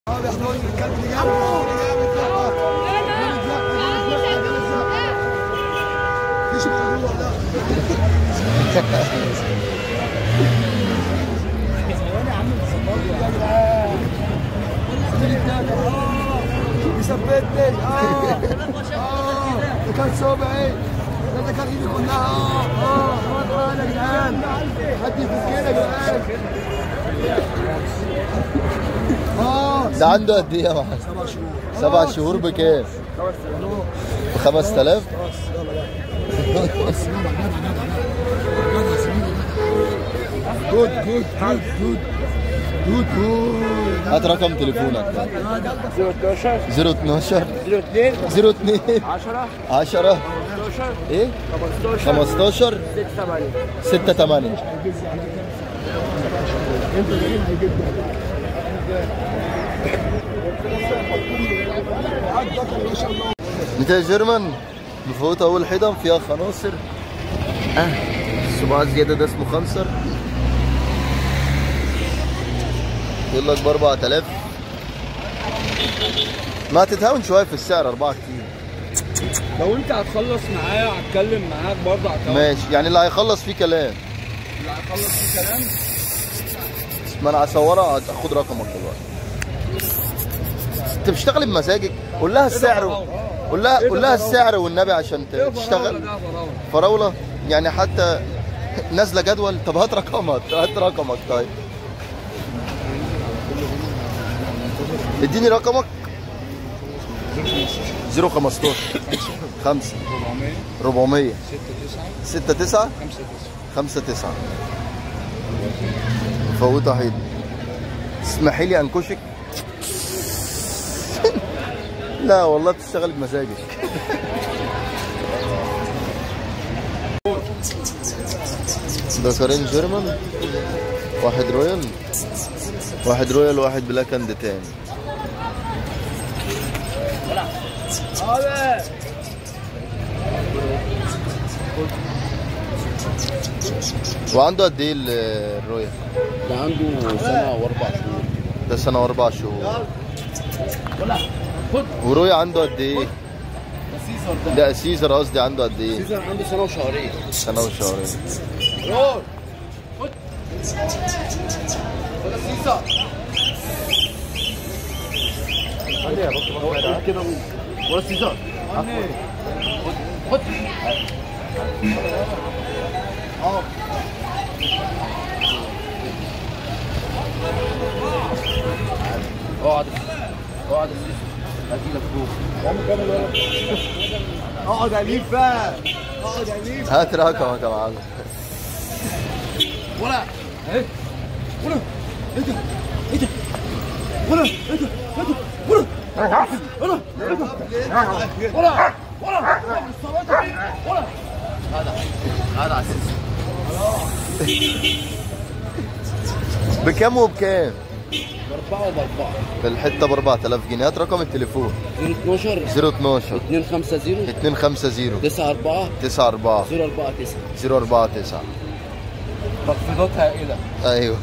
ثبتني اه اه ده كان صبعي ده ده كان ايدي كلها اه اه اه يا جدعان حد يفكنا يا جدعان اه ده عنده قد ايه يا معلم؟ سبع شهور سبع شهور بكام؟ ب 5000 جود جود جود جود جود جود هات رقم تليفونك بقى 012 012 02 02 10 10 15 ايه 15 15 6 8 6 8 انت جيرمان مفوت اول حضن فيها خناصر اه الصباع الزياده ده اسمه خنصر يقول لك ب 4000 ما تتهاون شويه في السعر 4 كتير لو انت هتخلص معايا هتكلم معاك برضه هتكلم ماشي يعني اللي هيخلص فيه كلام اللي هتخلص في كلام ما انا هصورها هاخد رقمك دلوقتي انت بتشتغل بمزاجك قول لها السعر و... قول لها قول لها السعر والنبي عشان ت- تشتغل ده فراوله فراوله يعني حتى نازله جدول طب هات رقمك هات رقمك طيب اديني رقمك 015 5 400 6 9 5 9 مفوتة حيد اسمحي لي انكشك لا والله بتشتغل بمزاجك ده كارين جيرمان واحد رويال واحد رويال واحد بلاك اند تاني وعنده قد ايه ال- الرويال؟ ده عنده سنة وأربع شهور ده سنة وأربع شهور وروي عنده قد ايه؟ ده سيزر قصدي عنده قد ايه؟ سيزر عنده سنة وشهرين سنة وشهرين كده ولا سيزر اقعد اقعد يا سيزر هجي لك فوق اقعد اليف بقى اقعد اليف هات رقمك يا معلم ولا ايه ولا ايه ده ايه ده ولا ايه ده ايه ده ولا ولا ولا ولا ولا ولا هذا على السيزر بكام وبكام؟ بأربعة وبأربعة الحتة ب 4000 جنيه هات رقم التليفون 012 012 250 250 94 94 049 049 تخفيضات هائله ايوه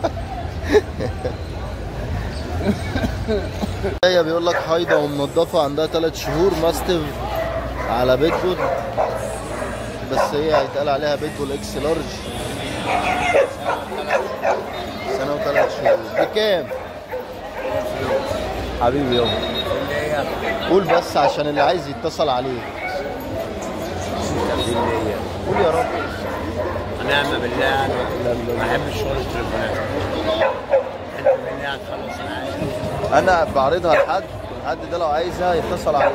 هي بيقول لك حايضه ومنضفه عندها ثلاث شهور ماستيف على بيتبول بس هي هيتقال عليها بيتبول اكس لارج سنه وثلاث شهور بكام؟ حبيبي يابا قول بس عشان اللي عايز يتصل عليك قول يا رب ونعم بالله انا ما بحبش شغل التليفونات انت بالله هتخلص معايا انا بعرضها لحد الحد ده لو عايزها يتصل عليك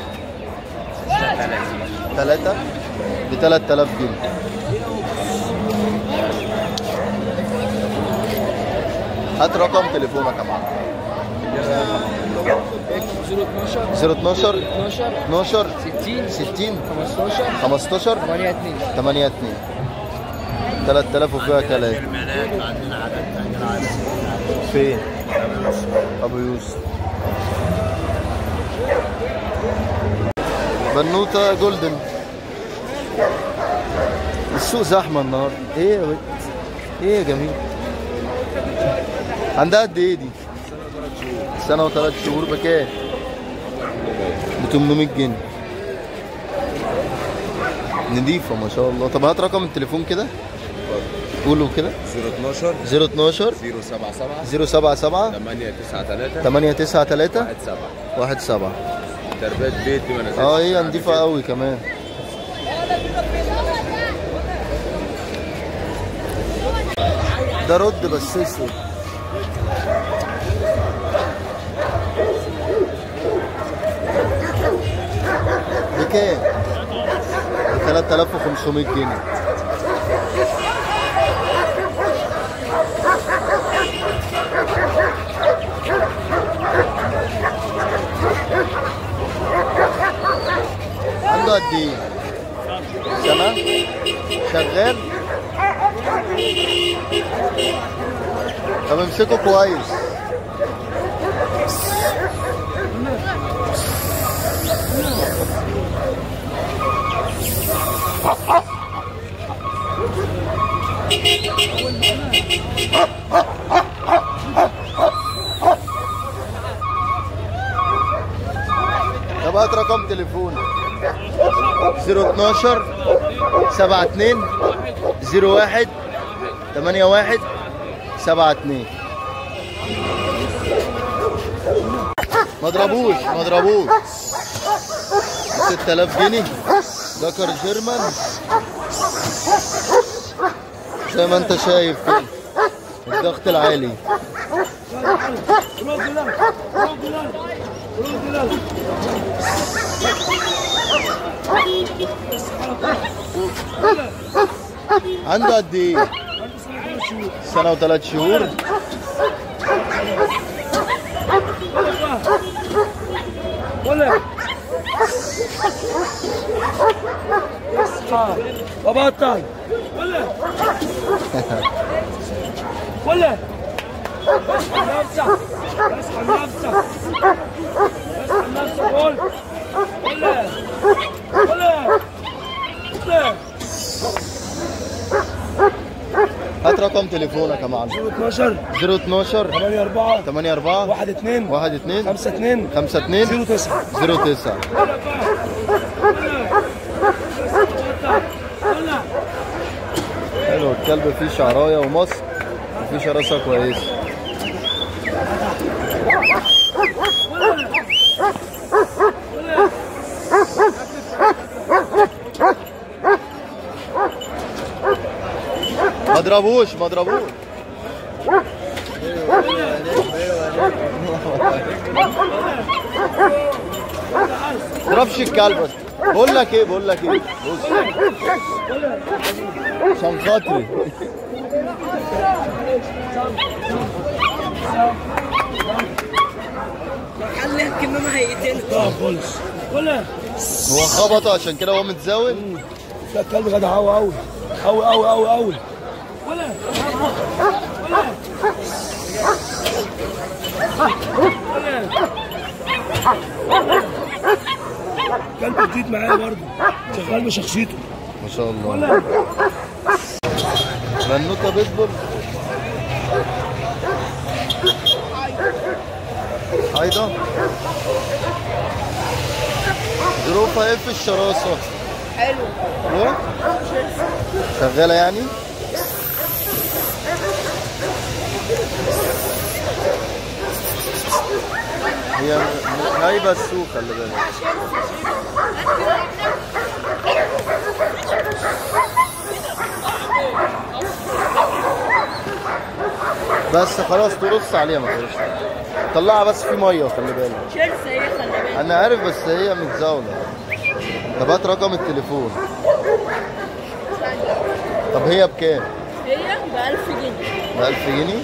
ثلاثة ب 3000 جنيه هات رقم تليفونك يا معلم 012 12 60 60 15 15 8 2 8 2 3000 وفيها كلام البنات وعندنا عدد تاني عدد فين؟ ابو يوسف بنوته جولدن السوق زحمه النهارده ايه يا بنت ايه يا جميل عندها قد ايه دي سنة وثلاث شهور بكام؟ ب 800 جنيه نضيفة ما شاء الله طب هات رقم التليفون كده قولوا كده 012 012 077 077 893 893 17 17 تربية بيتي ما نزلتش اه هي عندي نضيفة كده. قوي كمان ده رد بس اسود بكام؟ ب 3500 جنيه عنده قد ايه؟ سنة؟ شغال؟ طب امسكه كويس طب هات رقم تليفون 012 72 01 81 72 ما ضربوش ما ضربوش 6000 جنيه ذكر جيرمان زي ما انت شايف كده الضغط العالي عنده قد ايه؟ سنة وثلاث شهور ولا اصحى وبطل ولا ولا اصحى نفسك اصحى نفسك اصحى نفسك قول ولا ولا ولا هات رقم تليفونك يا معلم 12 012 8 4 84 1 2 1 2 5 2 52 09 09 حلو الكلب فيه شعرايه ومصر وفيه شراسه كويسه ما ضربوش ما ضربوش ضربش الكلب بس بقول لك ايه بقول لك ايه بص عشان خاطري قال لك انه هيقتله طب خلص ولا هو خبطه عشان كده هو متزاول لا الكلب جدع قوي قوي قوي قوي قوي قوي ولا كلب جديد معايا برضه شغال بشخصيته ما شاء الله بنوته بيتبول هيدا ظروفها ايه في الشراسة؟ حلو ايه؟ شغالة يعني؟ هي م- نايبة السوق خلي بالك بس خلاص ترص عليها ما تقولش طلعها بس في ميه خلي بالك شرسه هي خلي بالك انا عارف بس هي متزاوله طب هات رقم التليفون طب هي بكام؟ هي ب 1000 جنيه ب 1000 جنيه؟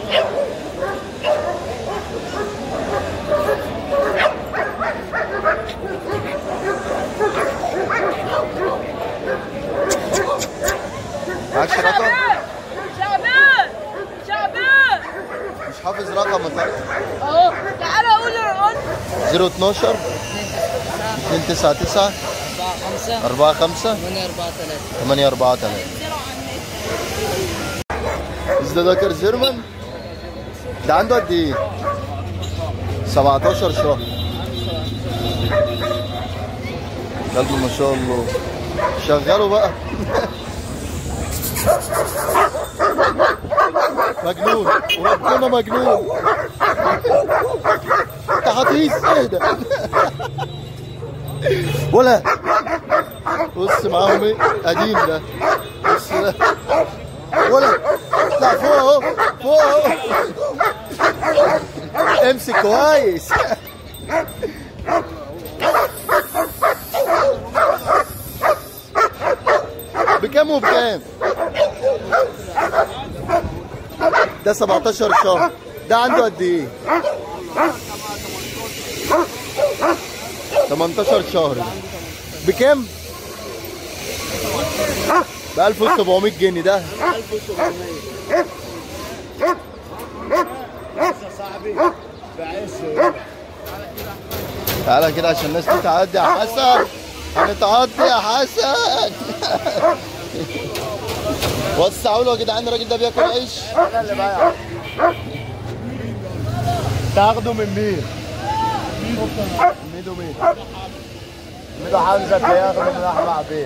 معكش رقم؟ شعبان شعبان مش حافظ رقم اهو تعالى قول الرقم 012 299 4 5 45 8 4 3 8 4 3 Ist der Docker German? ده عنده قد ايه؟ 17 شهر كلب ما شاء الله شغله بقى مجنون وربنا مجنون انت هتهيس اهدى ولا بص معاهم ايه قديم ده بص ده ولا لا فوق اهو فوق اهو امسك كويس بكام وبكام ده 17 شهر ده عنده قد ايه 18 شهر ده. بكام ب 1700 جنيه ده تعالى كده عشان الناس تتعدي يا حسن هنتعدي يا حسن وسعوا له يا جدعان الراجل ده بياكل عيش تاخده من مين؟ ميدو مين ميدو حمزه تاخده من احمد عبيد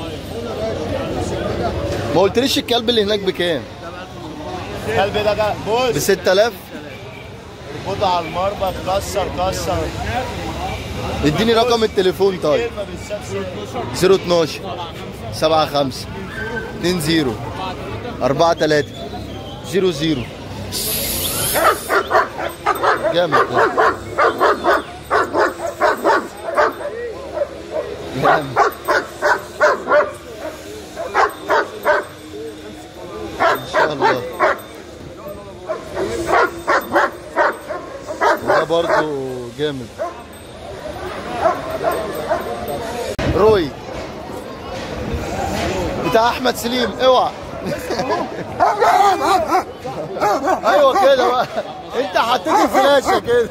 ما قلتليش الكلب اللي هناك بكام الكلب ده جا- ب بص 6000 خد على المربى كسر كسر اديني رقم التليفون طيب كلمه بالسبب 012 75 20 43 00 جامد ده جامد ان شاء الله ده برضو جامد روي بتاع احمد سليم اوعى ايوه كده بقى انت حطيت الفلاشه كده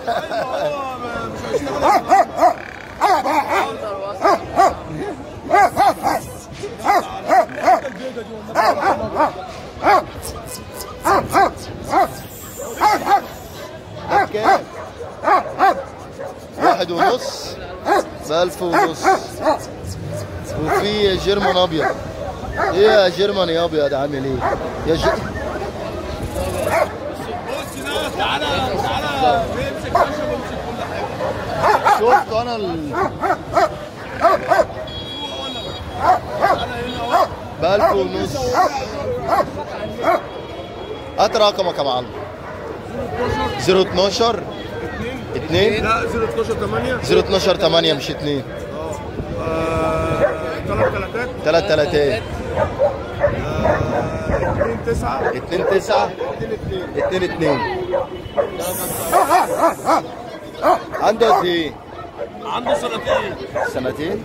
ده بكام؟ واحد ونص بألف ونص وفي جيرمان ابيض ايه يا جيرمان يا ابيض عامل ايه يا ج... شفت انا ال... بألف ونص هات رقمك يا معلم 012 2 لا 012 8 012 8 مش 2 ثلاث ثلاثات ثلاث ثلاثات 2 9 2 9 2 2 عنده قد ايه؟ عنده سنتين سنتين؟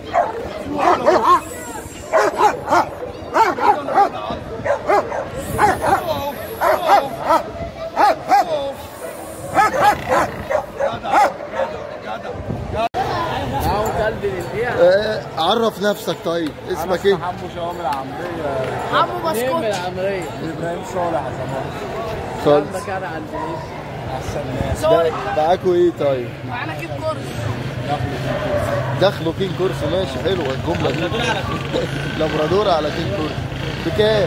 معاهم كلب للبيع آه، عرف نفسك طيب اسمك ايه؟ حمو شوام العمرية عمو نجم بسكوت العمرية ابراهيم صالح يا زمان خالص مكان عند الناس احسن ناس ده- معاكوا ايه طيب؟ معانا كيف كورس دخلوا كين كورس ماشي حلوه الجمله دي لابرادور على كين كورس بكام؟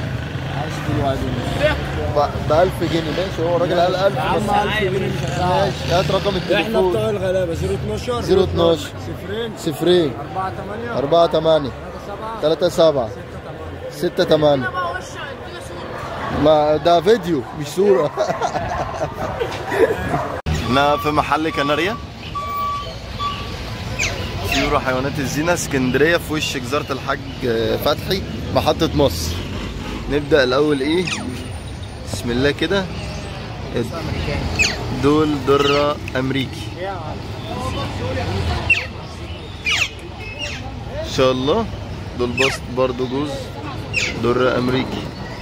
ب 1000 جنيه ماشي هو الراجل قال 1000 عم بس 1000 جنيه مش هزعل ماشي هات رقم احنا بتوع التليفون الغلابة 012 012 صفرين صفرين 4 8 4 8 3 7 6 8 بقى وش ادينا صورة ما ده فيديو مش صورة احنا في محل كناريا يورو حيوانات الزينة اسكندرية في وش جزارة الحاج فتحي محطة مصر نبدأ الأول إيه بسم الله كده دول درة أمريكي إن شاء الله دول بسط برضو جوز درة أمريكي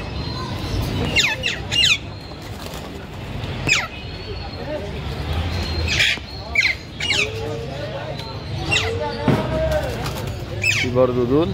في برضو دول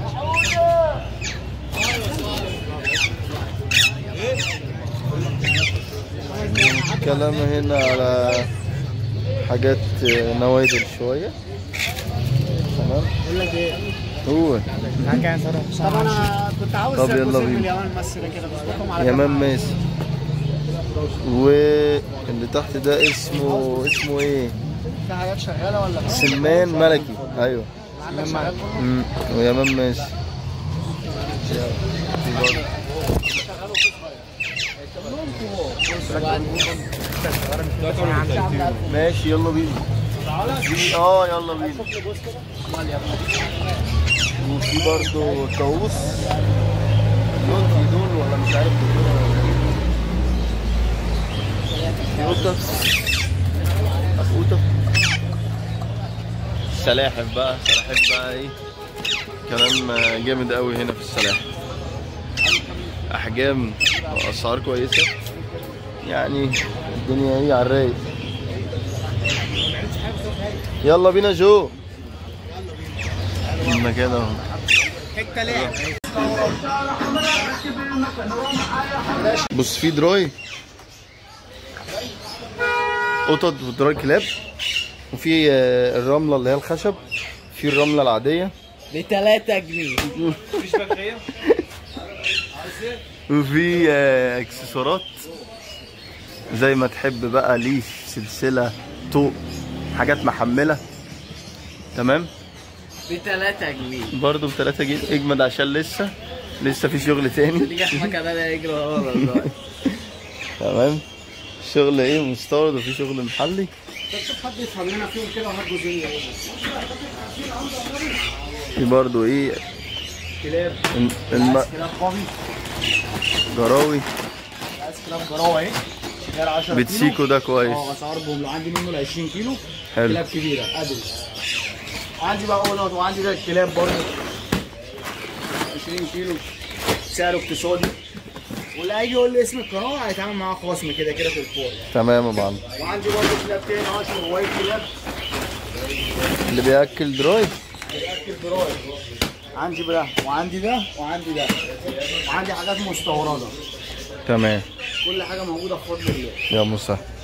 كلام هنا على حاجات آه، نوادر شويه تمام بقول لك ايه قول طب انا كنت عاوز طب يلا جزء من بينا. اليمن مصر كده بظبطهم على يمام ماسي واللي تحت ده اسمه اسمه ايه في حاجات شغاله ولا بس؟ سمان ملكي ايوه عندك شغال كله؟ امم ويمام ماسي ماشي يلا بينا اه يلا بينا وفي برضه طاووس دول دول ولا مش عارف دول ولا ايه قطة قطة سلاحف بقى سلاحف بقى ايه كلام جامد قوي هنا في السلاحف احجام واسعار كويسه يعني الدنيا ايه على الرايق يلا بينا جو قلنا كده اهو بص في دراي قطط ودراي كلاب وفي آه، الرمله اللي هي الخشب في الرمله العاديه ب 3 جنيه وفي آه، اكسسوارات زي ما تحب بقى ليش سلسله طوق حاجات محمله تمام ب 3 جنيه برضه ب 3 جنيه اجمد عشان لسه لسه في شغل تاني اللي احنا كده يجري ورا دلوقتي تمام شغل ايه مستورد وفي شغل محلي طب شوف حد يفهم لنا فيهم كده وهات جزئيه ايه في برضه ايه كلاب الم- الم... كلاب قوي جراوي عايز كلاب جراوه اهي غير 10 كيلو بتسيكو ده كويس اه اسعار بوم لو عندي منه ل 20 كيلو حلو كلاب كبيره ادل وعندي بقى اونر وعندي ده الكلاب برضه 20 كيلو سعره اقتصادي واللي هيجي يقول لي اسم القناه هيتعامل معاه خصم كده كده في الفور تمام يا معلم وعندي برضه كلاب تاني 10 وايت كلاب اللي بياكل دراي بياكل براي عندي ده وعندي ده وعندي ده وعندي حاجات مستورده تمام كل حاجه موجوده بفضل الله يا مسهل